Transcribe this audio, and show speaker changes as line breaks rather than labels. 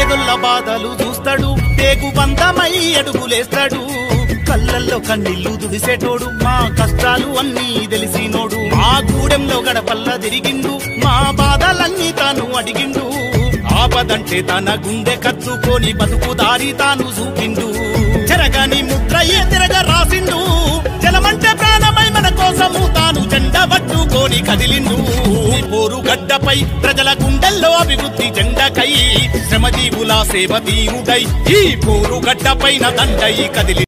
పేదొల్ల బాధలు చూస్తాడు పేగు బంధమై అడుగులేస్తాడు కళ్ళల్లో కన్నీళ్లు దుడిసేటోడు మా కష్టాలు అన్నీ తెలిసినోడు మా గూడెంలో గడపల్ల తిరిగిండు మా బాధలన్నీ తాను అడిగిండు ఆపదంటే తన గుండె కత్తుకొని బతుకు దారి తాను చూపిండు చెరగని ముద్రయే తిరగ రాసిండు జలమంటే ప్రాణమై మన కోసము తాను జెండ పట్టుకొని కదిలిండు ఈ పోరు గడ్డపై ప్రజల గుండెల్లో అభివృద్ధి జెండకై శ్రమజీవుల సేవ తీరుడై ఈ పోరు గడ్డపైన దండై కదిలి